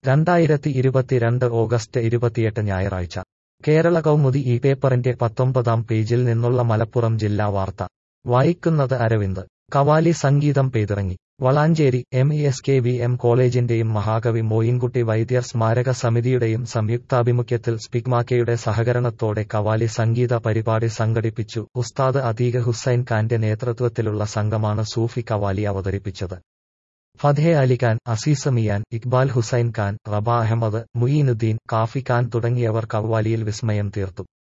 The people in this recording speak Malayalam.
രണ്ടായിരത്തി ഇരുപത്തിരണ്ട് ഓഗസ്റ്റ് ഇരുപത്തിയെട്ട് ഞായറാഴ്ച കേരള കൗമുദി ഈ പേപ്പറിന്റെ പത്തൊമ്പതാം പേജിൽ നിന്നുള്ള മലപ്പുറം ജില്ലാ വാർത്ത വായിക്കുന്നത് അരവിന്ദ് കവാലി സംഗീതം പെയ്തിറങ്ങി Valanchery M E S K V M കോളേജിന്റെയും മഹാകവി മോയിൻകുട്ടി വൈദ്യർ സ്മാരക സമിതിയുടെയും സംയുക്താഭിമുഖ്യത്തിൽ സ്പിക്മാക്കയുടെ സഹകരണത്തോടെ കവാലി സംഗീത പരിപാടി സംഘടിപ്പിച്ചു ഉസ്താദ് അതീഖ് ഹുസൈൻ ഖാന്റെ നേതൃത്വത്തിലുള്ള സംഘമാണ് സൂഫി കവാലി അവതരിപ്പിച്ചത് ഫതേ അലി ഖാൻ അസീസ് മിയാൻ ഇക്ബാൽ ഹുസൈൻ ഖാൻ റബ അഹമ്മദ് മുയീനുദ്ദീൻ കാഫി ഖാൻ തുടങ്ങിയവർ കവ്വാലിയിൽ വിസ്മയം തീർത്തു